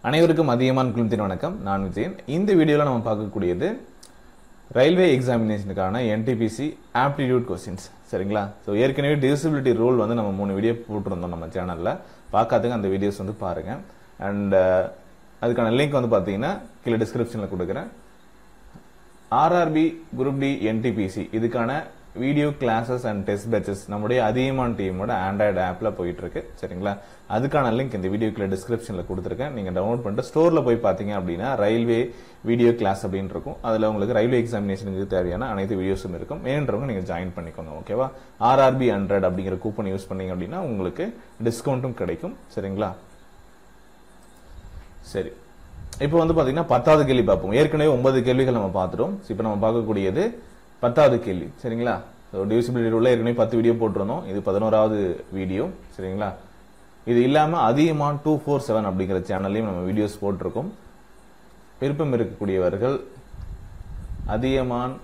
அனைவருக்கும் அதிகமான குழுமத்தின் வணக்கம் நான் விஜயன் இந்த வீடியோவில் நம்ம பார்க்கக்கூடியது ரயில்வே எக்ஸாமினேஷனுக்கான என்டிபிசி ஆப்டிடியூட் கொஸ்டின்ஸ் சரிங்களா ஸோ ஏற்கனவே டிசபிலிட்டி ரூல் வந்து நம்ம மூணு வீடியோ போட்டிருந்தோம் நம்ம சேனலில் பார்க்காதங்க அந்த வீடியோஸ் வந்து பாருங்கள் அண்ட் அதுக்கான லிங்க் வந்து பார்த்தீங்கன்னா கீழே டிஸ்கிரிப்ஷனில் கொடுக்குறேன் ஆர்ஆர்பி குரூப் டி என்டிபிசி இதுக்கான video classes and test batches நம்முடைய அதிகமான டீமோட ஆண்ட்ராய்டு ஆப்ல போயிட்டு இருக்கு சரிங்களா அதுக்கான லிங்க் இந்த வீடியோக்குள்ள டிஸ்கிரிப்ஷன்ல கொடுத்துருக்கேன் நீங்க டவுன்லோட் பண்ணிட்டு ஸ்டோர்ல போய் பாத்தீங்க அப்படின்னா ரயில்வே வீடியோ கிளாஸ் அப்படின்னு இருக்கும் அதுல உங்களுக்கு ரயில்வே எக்ஸாமினேஷனுக்கு தேவையான அனைத்து வீடியோஸும் இருக்கும் வேணுன்றவங்க நீங்க ஜாயின் பண்ணிக்கோங்க ஓகேவா ஆர்ஆர்பி ஹண்ட்ரட் அப்படிங்கிற கூப்பன் யூஸ் பண்ணீங்க அப்படின்னா உங்களுக்கு டிஸ்கவுண்ட்டும் கிடைக்கும் சரிங்களா சரி இப்போ வந்து பாத்தீங்கன்னா பத்தாவது கேள்வி பார்ப்போம் ஏற்கனவே ஒன்பது கேள்விகள் நம்ம பார்த்துட்டோம் இப்போ நம்ம பார்க்கக்கூடியது பத்தாவது கேள்வி சரிங்களா டிவிசிபிலிட்டி ரூல்ல ஏற்கனவே பத்து வீடியோ போட்டிருந்தோம் இது பதினோராவது வீடியோ சரிங்களா இது இல்லாம அதிகமான் டூ ஃபோர் செவன் அப்படிங்கிற சேனல்லையும் நம்ம வீடியோஸ் போட்டிருக்கோம் விருப்பம் இருக்கக்கூடியவர்கள் அதிகமான்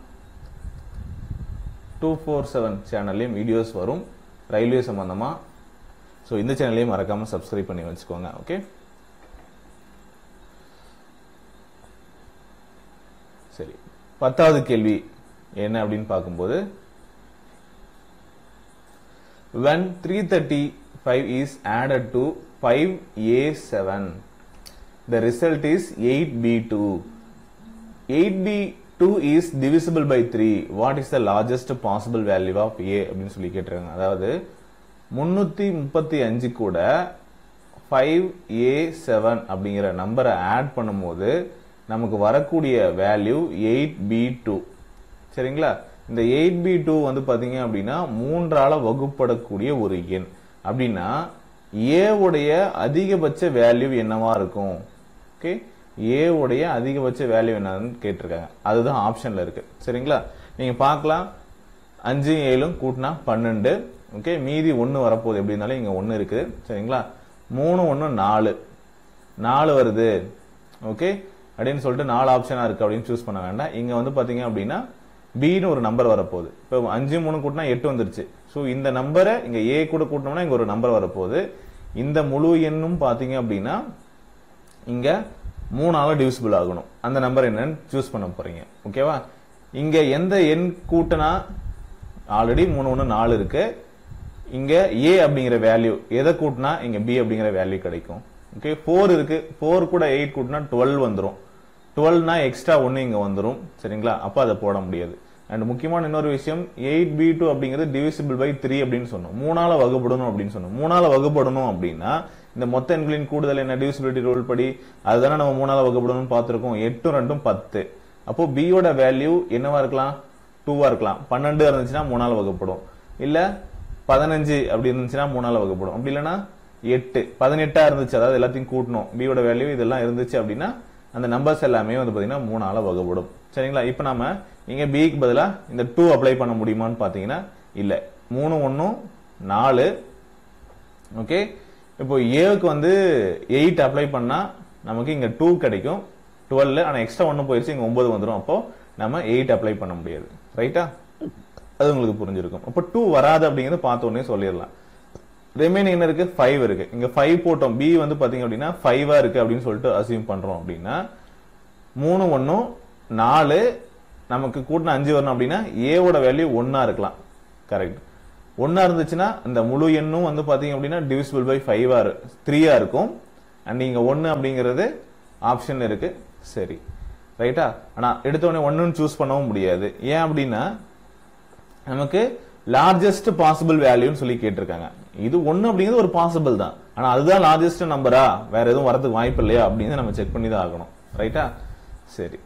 டூ ஃபோர் செவன் சேனல்லையும் வீடியோஸ் வரும் ரயில்வே சம்பந்தமா ஸோ இந்த சேனல்லையும் மறக்காம சப்ஸ்கிரைப் பண்ணி வச்சுக்கோங்க ஓகே சரி பத்தாவது கேள்வி என்ன அப்படின்னு பார்க்கும்போது when 335 is added to 5a7 the result is 8b2 8b2 is divisible by 3 what is the largest possible value of a அப்படின்னு சொல்லி கேட்டிருக்காங்க அதாவது முன்னூத்தி முப்பத்தி அஞ்சு கூட ஃபைவ் ஏ செவன் அப்படிங்கிற நம்பரை ஆட் பண்ணும்போது நமக்கு வரக்கூடிய வேல்யூ எயிட் பி டூ சரிங்களா இந்த எயிட் பி டூ வந்து பாத்தீங்க அப்படின்னா மூன்றால வகுப்படக்கூடிய ஒரு எண் அப்படின்னா ஏ உடைய அதிகபட்ச வேல்யூ என்னவா இருக்கும் ஓகே ஏ உடைய அதிகபட்ச வேல்யூ என்னன்னு கேட்டிருக்காங்க அதுதான் ஆப்ஷன்ல இருக்கு சரிங்களா நீங்க பார்க்கலாம் அஞ்சு ஏழும் கூட்டினா பன்னெண்டு ஓகே மீதி ஒன்னு வரப்போகுது எப்படி இருந்தாலும் இங்க ஒன்னு இருக்கு சரிங்களா மூணு ஒன்னு நாலு நாலு வருது ஓகே அப்படின்னு சொல்லிட்டு நாலு ஆப்ஷனா இருக்கு அப்படின்னு சூஸ் பண்ண வேண்டாம் இங்க வந்து பாத்தீங்க அப்படின்னா பின்னு ஒரு நம்பர் வரப்போகுது இப்போ அஞ்சு மூணு கூட்டினா எட்டு வந்துருச்சு ஸோ இந்த நம்பரை இங்க ஏ கூட கூட்டினோம்னா இங்க ஒரு நம்பர் வரப்போகுது இந்த முழு எண்ணும் பாத்தீங்க அப்படின்னா இங்க மூணால டிவிசிபிள் ஆகணும் அந்த நம்பர் என்னன்னு சூஸ் பண்ண போறீங்க ஓகேவா இங்க எந்த எண் கூட்டினா ஆல்ரெடி மூணு ஒன்று நாலு இருக்கு இங்க ஏ அப்படிங்கிற வேல்யூ எதை கூட்டினா இங்க பி அப்படிங்கிற வேல்யூ கிடைக்கும் ஓகே ஃபோர் இருக்கு ஃபோர் கூட எயிட் கூட்டினா டுவெல் வந்துடும் டுவெல்னா எக்ஸ்ட்ரா ஒன்று இங்கே வந்துடும் சரிங்களா அப்போ அதை போட முடியாது அண்ட் முக்கியமான இன்னொரு விஷயம் எயிட் பி டூ அப்படிங்கிறது டிவிசிபிள் பை த்ரீ அப்படின்னு சொன்னோம் மூணால வகுப்படணும் அப்படின்னு சொன்னோம் மூணால வகுப்படணும் அப்படின்னா இந்த மொத்த எண்களின் கூடுதல் என்ன டிவிசிபிலிட்டி ரூல் படி அதுதானே நம்ம மூணால வகுப்படணும்னு பார்த்துருக்கோம் எட்டும் ரெண்டும் பத்து அப்போ பியோட வேல்யூ என்னவா இருக்கலாம் டூவா இருக்கலாம் பன்னெண்டு இருந்துச்சுன்னா மூணால வகுப்படும் இல்ல பதினஞ்சு அப்படி இருந்துச்சுன்னா மூணால வகுப்படும் அப்படி இல்லைன்னா எட்டு பதினெட்டா இருந்துச்சு அதாவது எல்லாத்தையும் கூட்டணும் பியோட வேல்யூ இதெல்லாம் இருந்துச்சு அப்படின்னா அந்த நம்பர்ஸ் எல்லாமே வந்து பாத்தீங்கன்னா மூணால வகுப்படும் சரிங்களா இப்போ நாம இங்க பிக்கு பதிலா இந்த டூ அப்ளை பண்ண முடியுமான்னு பாத்தீங்கன்னா இல்ல மூணு ஒன்னும் நாலு ஓகே இப்போ ஏவுக்கு வந்து எயிட் அப்ளை பண்ணா நமக்கு இங்க டூ கிடைக்கும் டுவெல் ஆனா எக்ஸ்ட்ரா ஒன்னு போயிருச்சு இங்க ஒன்பது வந்துடும் அப்போ நம்ம எயிட் அப்ளை பண்ண முடியாது ரைட்டா அது உங்களுக்கு புரிஞ்சிருக்கும் அப்போ டூ வராது அப்படிங்கறத பார்த்த உடனே சொல்லிடலாம் ரிமைனிங் என்ன இருக்கு ஃபைவ் இருக்கு இங்க ஃபைவ் போட்டோம் பி வந்து பாத்தீங்க அப்படின்னா ஃபைவா இருக்கு அப்படின்னு சொல்லிட்டு அசியூம் பண்றோம் அப்படின்னா மூணு ஒன்னும் நாலு நமக்கு கூட்டின அஞ்சு வரணும் அப்படின்னா ஏவோட வேல்யூ ஒன்னா இருக்கலாம் கரெக்ட் ஒன்னா இருந்துச்சுன்னா இந்த முழு எண்ணும் வந்து பாத்தீங்க அப்படின்னா டிவிசிபிள் பை ஃபைவா த்ரீயா இருக்கும் அண்ட் இங்க ஒன்னு அப்படிங்கிறது ஆப்ஷன் இருக்கு சரி ரைட்டா ஆனா எடுத்த உடனே ஒன்னுன்னு சூஸ் பண்ணவும் முடியாது ஏன் அப்படின்னா நமக்கு லார்ஜஸ்ட் பாசிபிள் வேல்யூன்னு சொல்லி கேட்டிருக்காங்க இது ஒன்னு அப்படிங்கிறது ஒரு பாசிபிள் தான் ஆனா அதுதான் லார்ஜஸ்ட் நம்பரா வேற எதுவும் வரதுக்கு வாய்ப்பு இல்லையா அப்படின்னு நம்ம செக் பண்ணி தான் ஆகணும் ரைட்டா சரி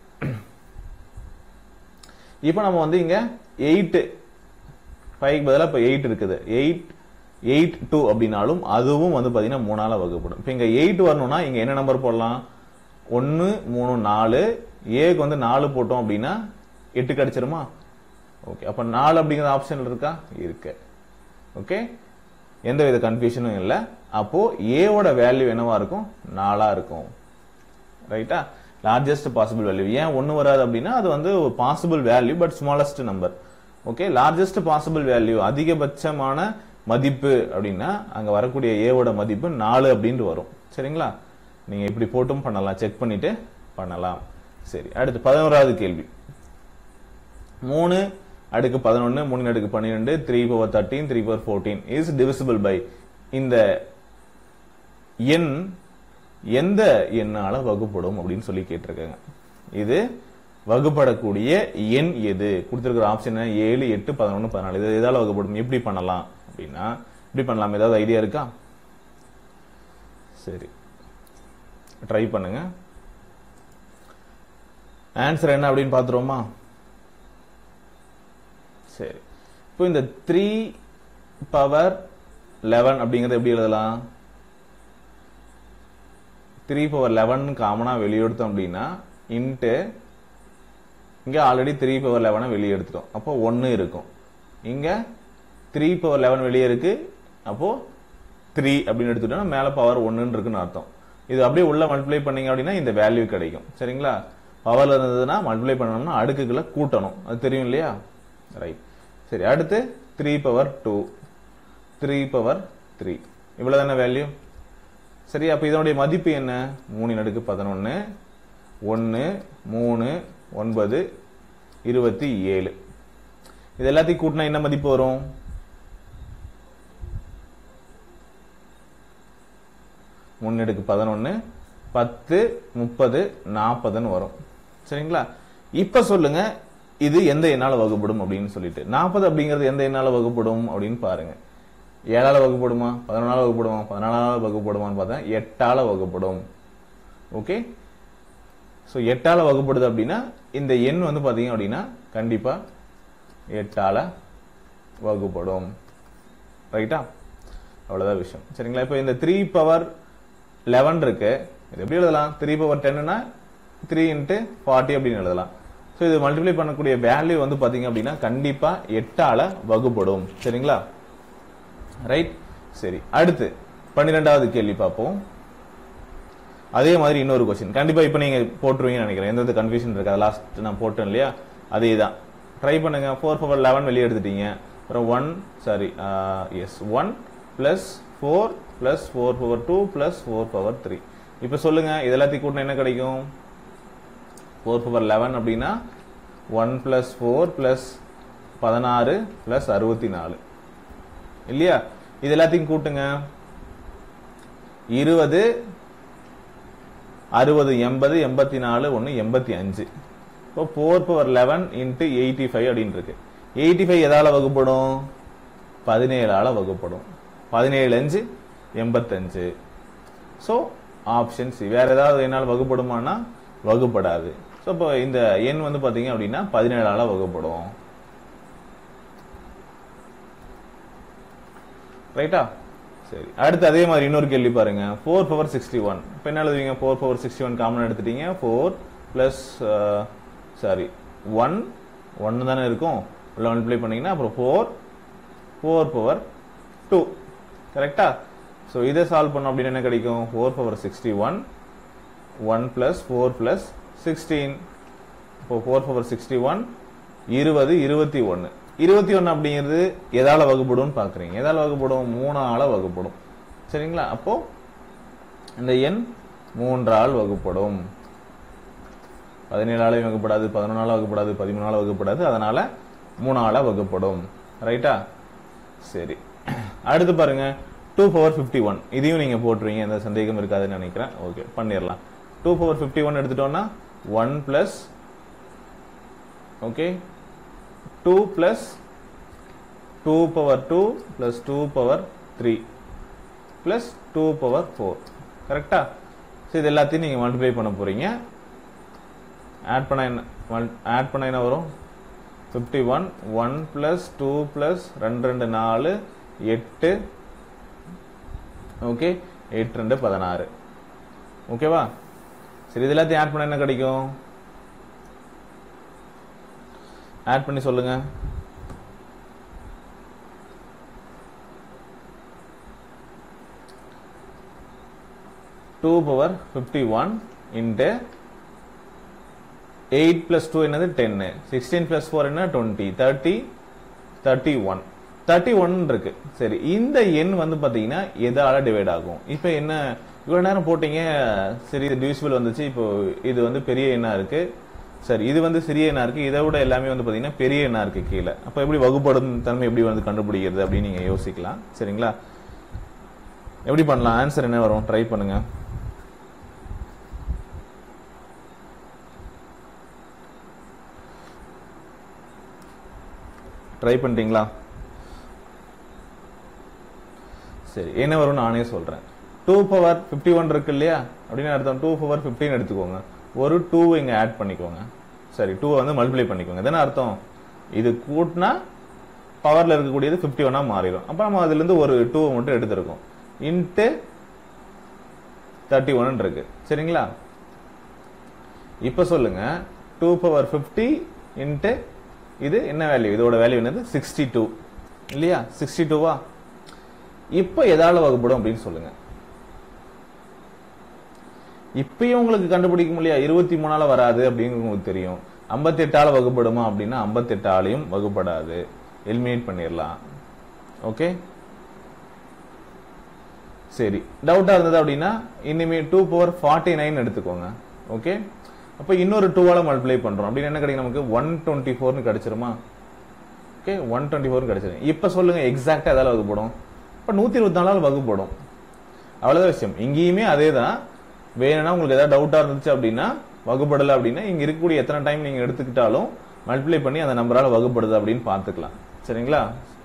இப்போ நம்ம வந்து இங்க எயிட் ஃபைவ் பதிலாக இப்போ எயிட் இருக்குது எயிட் எயிட் டூ அப்படின்னாலும் அதுவும் வந்து பாத்தீங்கன்னா மூணால வகுப்படும் இப்போ இங்க எயிட் வரணும்னா இங்க என்ன நம்பர் போடலாம் ஒன்னு மூணு நாலு ஏக்கு வந்து நாலு போட்டோம் அப்படின்னா எட்டு கிடைச்சிருமா ஓகே அப்ப நாலு அப்படிங்கிற ஆப்ஷன் இருக்கா இருக்கு ஓகே எந்த வித கன்ஃபியூஷனும் இல்லை அப்போ ஏவோட வேல்யூ என்னவா இருக்கும் நாலா இருக்கும் ரைட்டா லார்ஜஸ்ட் பாசிபிள் வேல்யூ ஏன் ஒன்னு வராது அப்படின்னா அது வந்து ஒரு possible value but smallest number okay largest possible value அதிகபட்சமான மதிப்பு அப்படின்னா அங்க வரக்கூடிய ஏவோட மதிப்பு நாலு அப்படின்ட்டு வரும் சரிங்களா நீங்க இப்படி போட்டும் பண்ணலாம் செக் பண்ணிட்டு பண்ணலாம் சரி அடுத்து பதினோராவது கேள்வி மூணு அடுக்கு பதினொன்னு மூணு அடுக்கு பன்னிரெண்டு three power thirteen three power fourteen is divisible by இந்த எண் எந்த எண்ணால வகுப்படும் அப்படின்னு சொல்லி கேட்டிருக்காங்க இது வகுப்படக்கூடிய எண் எது கொடுத்திருக்கிற ஆப்ஷன் ஏழு எட்டு பதினொன்னு பதினாலு இது எதால வகுப்படும் எப்படி பண்ணலாம் அப்படின்னா எப்படி பண்ணலாம் ஏதாவது ஐடியா இருக்கா சரி ட்ரை பண்ணுங்க ஆன்சர் என்ன அப்படின்னு பாத்துருவோமா சரி இப்போ இந்த த்ரீ பவர் லெவன் அப்படிங்கறத எப்படி எழுதலாம் த்ரீ பவர் லெவன் காமனா வெளியே எடுத்தோம் அப்படின்னா இன்ட்டு இங்க ஆல்ரெடி த்ரீ பவர் லெவனை வெளியே எடுத்துட்டோம் அப்போ ஒன்னு இருக்கும் இங்க த்ரீ பவர் லெவன் வெளியே இருக்கு அப்போ த்ரீ அப்படின்னு எடுத்துட்டோம்னா மேல பவர் ஒன்னுன்னு இருக்குன்னு அர்த்தம் இது அப்படியே உள்ள மல்டிப்ளை பண்ணீங்க அப்படின்னா இந்த வேல்யூ கிடைக்கும் சரிங்களா பவர்ல இருந்ததுன்னா மல்டிப்ளை பண்ணணும்னா அடுக்குகளை கூட்டணும் அது தெரியும் இல்லையா ரைட் சரி அடுத்து three power two three power three இவ்வளவுதானே வேல்யூ சரி அப்ப இதனுடைய மதிப்பு என்ன மூணின் அடுக்கு பதினொன்னு ஒன்னு மூணு ஒன்பது இருபத்தி ஏழு இது எல்லாத்தையும் கூட்டினா என்ன மதிப்பு வரும் முன்னெடுக்கு பதினொன்னு பத்து முப்பது நாற்பதுன்னு வரும் சரிங்களா இப்ப சொல்லுங்க இது எந்த எண்ணால வகுப்படும் அப்படின்னு சொல்லிட்டு நாற்பது அப்படிங்கிறது எந்த எண்ணால வகுப்படும் அப்படின்னு பாருங்க ஏழால வகுப்படுமா பதினொன்னால வகுப்படுமா பதினாலால வகுப்படுமான்னு பார்த்தா எட்டால வகுப்படும் ஓகே ஸோ எட்டால வகுப்படுது அப்படின்னா இந்த எண் வந்து பாத்தீங்க அப்படின்னா கண்டிப்பா எட்டால வகுப்படும் ரைட்டா அவ்வளவுதான் விஷயம் சரிங்களா இப்போ இந்த த்ரீ பவர் லெவன் இருக்கு இது எப்படி எழுதலாம் த்ரீ பவர் டென்னா த்ரீ இன்ட்டு ஃபார்ட்டி அப்படின்னு எழுதலாம் ஸோ இது மல்டிப்ளை பண்ணக்கூடிய வேல்யூ வந்து பாத்தீங்க அப்படின்னா கண்டிப்பா எட்டால வகுப்படும் சரிங்களா ரைட் சரி அடுத்து பன்னிரெண்டாவது கேள்வி பார்ப்போம் அதே மாதிரி இன்னொரு கொஸ்டின் கண்டிப்பா இப்போ நீங்க போட்டுருவீங்கன்னு நினைக்கிறேன் எந்த கன்ஃபியூஷன் இருக்கு லாஸ்ட் நான் போட்டேன் இல்லையா அதே தான் ட்ரை பண்ணுங்க ஃபோர் பவர் லெவன் வெளியே எடுத்துட்டீங்க அப்புறம் one sorry yes one plus four plus four power two plus four power three இப்போ சொல்லுங்க இது எல்லாத்தையும் கூட்டினா என்ன கிடைக்கும் ஃபோர் பவர் லெவன் அப்படின்னா ஒன் பிளஸ் ஃபோர் பிளஸ் பதினாறு பிளஸ் அறுபத்தி நாலு இல்லையா இது எல்லாத்தையும் கூட்டுங்க இருபது அறுபது எண்பது எண்பத்தி நாலு ஒன்று எண்பத்தி அஞ்சு இப்போ four power eleven into eighty five அப்படின்னு இருக்கு எயிட்டி ஃபைவ் எதால வகுப்படும் பதினேழால வகுப்படும் பதினேழு அஞ்சு எண்பத்தஞ்சு ஸோ ஆப்ஷன் சி வேற ஏதாவது என்னால் வகுப்படுமானா வகுப்படாது ஸோ இப்போ இந்த எண் வந்து பார்த்தீங்க அப்படின்னா பதினேழால வகுப்படும் ரைட்டா சரி அடுத்து அதே மாதிரி இன்னொரு கேள்வி பாருங்க ஃபோர் பவர் சிக்ஸ்டி ஒன் இப்போ என்ன எழுதுவீங்க four power sixty one common எடுத்துட்டீங்க ஃபோர் பிளஸ் சாரி ஒன் ஒன்று தானே இருக்கும் உள்ள மல்டிப்ளை பண்ணீங்கன்னா அப்புறம் ஃபோர் ஃபோர் பவர் டூ கரெக்டா ஸோ இதை சால்வ் பண்ணோம் அப்படின்னு என்ன கிடைக்கும் four power sixty one one plus four plus sixteen இப்போ ஃபோர் பவர் சிக்ஸ்டி ஒன் இருபது இருபத்தி ஒன்று இருபத்தி ஒன்று அப்படிங்கிறது எதால வகுப்படும் பார்க்குறீங்க எதால வகுப்படும் மூணால வகுப்படும் சரிங்களா அப்போ இந்த எண் மூன்றால் வகுப்படும் பதினேழாலையும் வகுப்படாது பதினொன்னால வகுப்படாது பதிமூணால வகுப்படாது அதனால மூணால வகுப்படும் ரைட்டா சரி அடுத்து பாருங்க டூ பவர் ஃபிஃப்டி ஒன் இதையும் நீங்க போட்டுருவீங்க எந்த சந்தேகம் இருக்காதுன்னு நினைக்கிறேன் ஓகே பண்ணிடலாம் டூ பவர் ஃபிஃப்டி ஒன் எடுத்துட்டோம்னா one plus okay two plus two power two plus two power three plus two power four கரெக்டா ஸோ இது எல்லாத்தையும் நீங்க மல்டிப்ளை பண்ண போறீங்க ஆட் பண்ண என்ன ஆட் பண்ண என்ன வரும் fifty one one plus two plus ரெண்டு ரெண்டு நாலு எட்டு ஓகே எட்டு ரெண்டு பதினாறு ஓகேவா சரி இது எல்லாத்தையும் ஆட் பண்ண என்ன கிடைக்கும் ஆட் பண்ணி சொல்லுங்க two power fifty one into eight plus two என்னது டென்னு சிக்ஸ்டீன் பிளஸ் ஃபோர் என்ன twenty thirty thirty one thirty one இருக்கு சரி இந்த எண் வந்து பாத்தீங்கன்னா எதால டிவைட் ஆகும் இப்போ என்ன இவ்வளவு நேரம் போட்டீங்க சரி இது டிவிசிபிள் வந்துச்சு இப்போ இது வந்து பெரிய எண்ணா இருக்கு சரி இது வந்து சிறிய எண்ணா இருக்கு இதை விட எல்லாமே வந்து பாத்தீங்கன்னா பெரிய எண்ணா இருக்கு கீழே அப்ப எப்படி வகுப்படும் தன்மை எப்படி வந்து கண்டுபிடிக்கிறது அப்படின்னு நீங்க யோசிக்கலாம் சரிங்களா எப்படி பண்ணலாம் ஆன்சர் என்ன வரும் ட்ரை பண்ணுங்க ட்ரை பண்ணிட்டீங்களா சரி என்ன வரும் நானே சொல்றேன் டூ பவர் ஃபிஃப்டி ஒன் இருக்கு இல்லையா அப்படின்னு அர்த்தம் டூ பவர் ஃபிஃப்டின் எடுத்துக்கோங்க ஒரு டூ இங்க ஆட் பண்ணிக்கோங்க சரி டூ வந்து மல்டிப்ளை பண்ணிக்கோங்க இதுன்னு அர்த்தம் இது கூட்டினா பவர்ல இருக்கக்கூடியது ஃபிஃப்டி ஒன்னா மாறிடும் அப்ப நம்ம அதுல இருந்து ஒரு டூ மட்டும் எடுத்திருக்கோம் இன்ட்டு தேர்ட்டி ஒன் இருக்கு சரிங்களா இப்ப சொல்லுங்க டூ பவர் ஃபிஃப்டி இன்ட்டு இது என்ன வேல்யூ இதோட வேல்யூ என்னது சிக்ஸ்டி டூ இல்லையா சிக்ஸ்டி டூவா இப்ப எதால வகுப்படும் அப்படின்னு சொல்லுங்க இப்பயும் உங்களுக்கு கண்டுபிடிக்க முடியாது இருபத்தி மூணால வராது அப்படின்னு உங்களுக்கு தெரியும் ஐம்பத்தி எட்டால வகுப்படுமா அப்படின்னா ஐம்பத்தி எட்டாலையும் வகுப்படாது எலிமினேட் பண்ணிடலாம் ஓகே சரி டவுட்டா இருந்தது அப்படின்னா இனிமே டூ பவர் ஃபார்ட்டி நைன் எடுத்துக்கோங்க ஓகே அப்ப இன்னொரு டூவால மல்டிப்ளை பண்றோம் அப்படின்னு என்ன கிடைக்கும் நமக்கு ஒன் டுவெண்ட்டி ஃபோர்னு கிடைச்சிருமா ஓகே ஒன் டுவெண்ட்டி ஃபோர் கிடைச்சிரும் இப்ப சொல்லுங்க எக்ஸாக்டா எதால வகுப்படும் இப்ப நூத்தி இருபத்தி நாலால் வகுப்படும் அவ்வளவுதான் விஷயம் இங்கேயுமே அதே தான் வேணும்னா உங்களுக்கு ஏதாவது டவுட்டா இருந்துச்சு அப்படின்னா வகுப்படல அப்படின்னா இங்க இருக்கக்கூடிய எத்தனை டைம் நீங்க எடுத்துக்கிட்டாலும் மல்டிப்ளை பண்ணி அந்த நம்பரால வகுப்படுது அப்படின்னு பார்த்துக்கலாம் சரிங்களா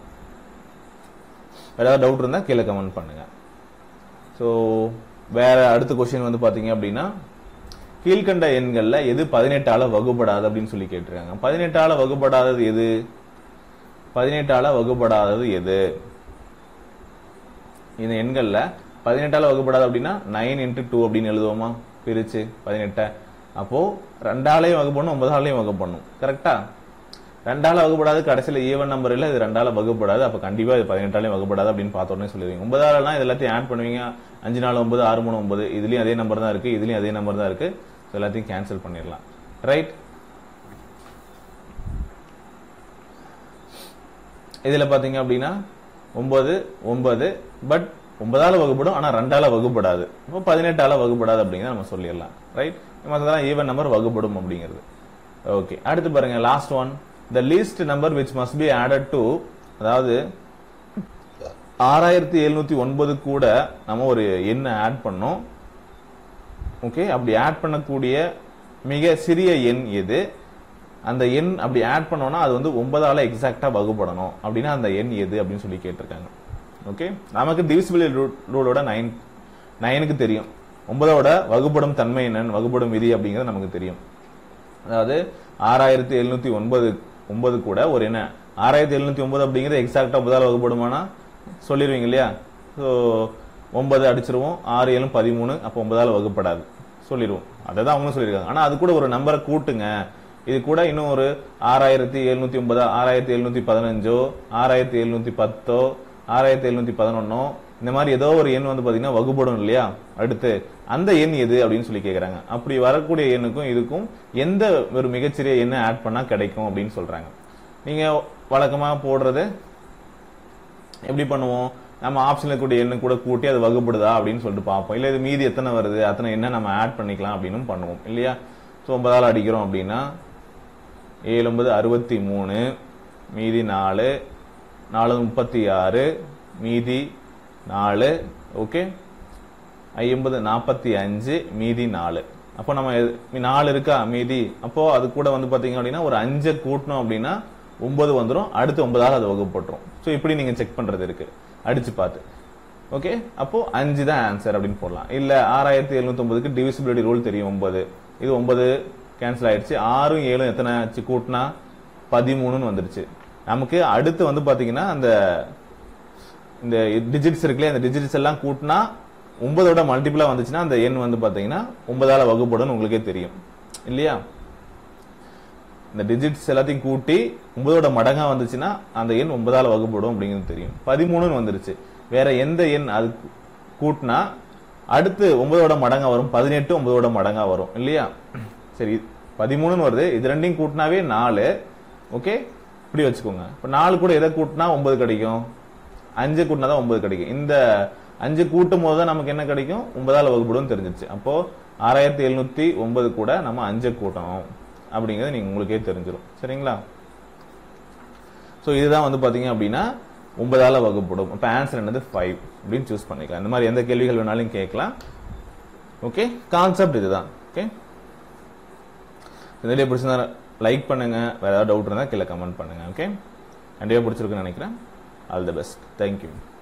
வேற ஏதாவது டவுட் இருந்தா கீழே கமெண்ட் பண்ணுங்க ஸோ வேற அடுத்த கொஸ்டின் வந்து பாத்தீங்க அப்படின்னா கீழ்கண்ட எண்கள்ல எது பதினெட்டால வகுப்படாது அப்படின்னு சொல்லி கேட்டிருக்காங்க பதினெட்டால வகுப்படாதது எது பதினெட்டால வகுப்படாதது எது இந்த எண்கள்ல பதினெட்டால வகுப்படாது அப்படின்னா நைன் இன்ட்டு டூ அப்படின்னு எழுதுவோமா பிரிச்சு பதினெட்டை அப்போ ரெண்டாலையும் வகுப்படணும் ஒன்பதாலையும் வகுப்படணும் கரெக்டா ரெண்டால வகுப்படாது கடைசியில ஈவன் நம்பர் இல்ல இது ரெண்டால வகுப்படாது அப்ப கண்டிப்பா இது பதினெட்டாலையும் வகுப்படாது அப்படின்னு பார்த்த உடனே சொல்லுவீங்க ஒன்பதாலாம் இது எல்லாத்தையும் ஆட் பண்ணுவீங்க அஞ்சு நாலு ஒன்பது ஆறு மூணு ஒன்பது இதுலயும் அதே நம்பர் தான் இருக்கு இதுலயும் அதே நம்பர் தான் இருக்கு So எல்லாத்தையும் கேன்சல் பண்ணிடலாம் ரைட் இதுல பாத்தீங்க அப்படின்னா ஒன்பது ஒன்பது பட் ஒன்பதால வகுப்படும் ஆனா ரெண்டால வகுப்படாது இப்போ பதினெட்டால வகுப்படாது அப்படிங்கிறத நம்ம சொல்லிடலாம் ரைட் மற்றதெல்லாம் ஈவன் நம்பர் வகுப்படும் அப்படிங்கிறது ஓகே அடுத்து பாருங்க last one the least number which must be added to அதாவது ஆறாயிரத்தி எழுநூத்தி ஒன்பது கூட நம்ம ஒரு எண்ணை ஆட் பண்ணோம் ஓகே அப்படி ஆட் பண்ணக்கூடிய மிக சிறிய எண் எது அந்த எண் அப்படி ஆட் பண்ணோம்னா அது வந்து ஒன்பதால எக்ஸாக்டா வகுப்படணும் அப்படின்னா அந்த எண் எது அப்படின்னு சொல்லி கேட்டிருக்காங்க ஓகே நமக்கு டிவிசிபிள் ரூலோட நைன் நைனுக்கு தெரியும் ஒன்பதோட வகுப்படும் தன்மை என்னன்னு வகுப்படும் விதி அப்படிங்கிறது நமக்கு தெரியும் அதாவது ஆறாயிரத்தி எழுநூத்தி ஒன்பது ஒன்பது கூட ஒரு என்ன ஆறாயிரத்தி எழுநூத்தி ஒன்பது அப்படிங்கிறது எக்ஸாக்டா ஒன்பதால வகுப்படுமானா சொல்லிடுவீங்க இல்லையா ஸோ ஒன்பது அடிச்சிருவோம் ஆறு ஏழும் பதிமூணு அப்போ ஒன்பதால வகுப்படாது சொல்லிடுவோம் அதை தான் அவங்களும் சொல்லியிருக்காங்க ஆனா அது கூட ஒரு நம்பரை கூட்டுங்க இது கூட இன்னும் ஒரு ஆறாயிரத்தி எழுநூத்தி ஒன்பதா ஆறாயிரத்தி எழுநூத்தி பதினஞ்சோ ஆறாயிரத்தி எழுநூத்தி பத்தோ ஆறாயிரத்தி எழுநூத்தி பதினொன்னோ இந்த மாதிரி ஏதோ ஒரு எண் வந்து பாத்தீங்கன்னா வகுப்படும் இல்லையா அடுத்து அந்த எண் எது அப்படின்னு சொல்லி கேக்குறாங்க அப்படி வரக்கூடிய எண்ணுக்கும் இதுக்கும் எந்த ஒரு மிகச்சிறிய எண்ணை ஆட் பண்ணா கிடைக்கும் அப்படின்னு சொல்றாங்க நீங்க வழக்கமா போடுறது எப்படி பண்ணுவோம் நம்ம ஆப்ஷன்ல இருக்கக்கூடிய எண்ணு கூட கூட்டி அது வகுப்படுதா அப்படின்னு சொல்லிட்டு பார்ப்போம் இல்ல இது மீதி எத்தனை வருது அத்தனை என்ன நம்ம ஆட் பண்ணிக்கலாம் அப்படின்னு பண்ணுவோம் இல்லையா ஸோ ஒன்பதால் அடிக்கிறோம் அப்படின்னா ஏழு ஒன்பது அறுபத்தி மூணு மீதி நாலு நாலு முப்பத்தி ஆறு மீதி நாலு ஓகே ஐம்பது நாற்பத்தி அஞ்சு மீதி நாலு அப்போ நம்ம எது- நாலு இருக்கா மீதி அப்போ அது கூட வந்து பாத்தீங்க அப்படின்னா ஒரு அஞ்சை கூட்டணும் அப்படின்னா ஒன்பது வந்துரும் அடுத்து ஒன்பதால் அது வகுப்பட்டுரும் ஸோ இப்படி நீங்க செக் பண்றது இருக்கு அடிச்சு பார்த்து ஓகே அப்போ அஞ்சு தான் ஆன்சர் அப்படின்னு போடலாம் இல்ல ஆறாயிரத்தி எழுநூத்தி ஒன்பதுக்கு டிவிசிபிலிட்டி ரூல் தெரியும் ஒன்பது இது ஒன்பது கேன்சல் ஆயிடுச்சு ஆறும் ஏழும் எத்தனை ஆச்சு கூட்டினா பதிமூணுன்னு வந்துருச்சு நமக்கு அடுத்து வந்து பாத்தீங்கன்னா அந்த இந்த டிஜிட்ஸ் இருக்குல்ல அந்த டிஜிட்ஸ் எல்லாம் கூட்டினா ஒன்பதோட மல்டிபிளா வந்துச்சுன்னா அந்த எண் வந்து பாத்தீங்கன்னா ஒன்பதால வகுப்படும் உங்களுக்கே தெரியும் இல்லையா இந்த டிஜிட்ஸ் எல்லாத்தையும் கூட்டி ஒன்பதோட மடங்கா வந்துச்சுன்னா அந்த எண் ஒன்பதால வகுப்படும் அப்படிங்கிறது தெரியும் பதிமூணுன்னு வந்துருச்சு வேற எந்த எண் அது கூட்டினா அடுத்து ஒன்பதோட மடங்கா வரும் பதினெட்டு ஒன்பதோட மடங்கா வரும் இல்லையா சரி பதிமூணுன்னு வருது இது ரெண்டையும் கூட்டினாவே நாலு ஓகே இப்படி வச்சுக்கோங்க இப்போ நாலு கூட எதை கூட்டினா ஒன்பது கிடைக்கும் அஞ்சு கூட்டினா தான் ஒன்பது கிடைக்கும் இந்த அஞ்சு கூட்டும் போது தான் நமக்கு என்ன கிடைக்கும் ஒன்பதால் வகுப்படும் தெரிஞ்சிச்சு அப்போ ஆறாயிரத்தி எழுநூத்தி ஒன்பது கூட நம்ம அஞ்சை கூட்டணும் அப்படிங்கிறது நீங்க உங்களுக்கே தெரிஞ்சிடும் சரிங்களா ஸோ இதுதான் வந்து பாத்தீங்க அப்படின்னா ஒன்பதால வகுப்படும் இப்போ ஆன்சர் என்னது ஃபைவ் அப்படின்னு சூஸ் பண்ணிக்கலாம் இந்த மாதிரி எந்த கேள்விகள் வேணாலும் கேட்கலாம் ஓகே கான்செப்ட் இதுதான் ஓகே இந்த வீடியோ பிடிச்சிருந்தா லைக் பண்ணுங்க வேற ஏதாவது டவுட் இருந்தால் கீழே கமெண்ட் பண்ணுங்க ஓகே கண்டிப்பாக பிடிச்சிருக்குன்னு நினைக்கிறேன் ஆல் தி பெஸ்ட் தேங்க்யூ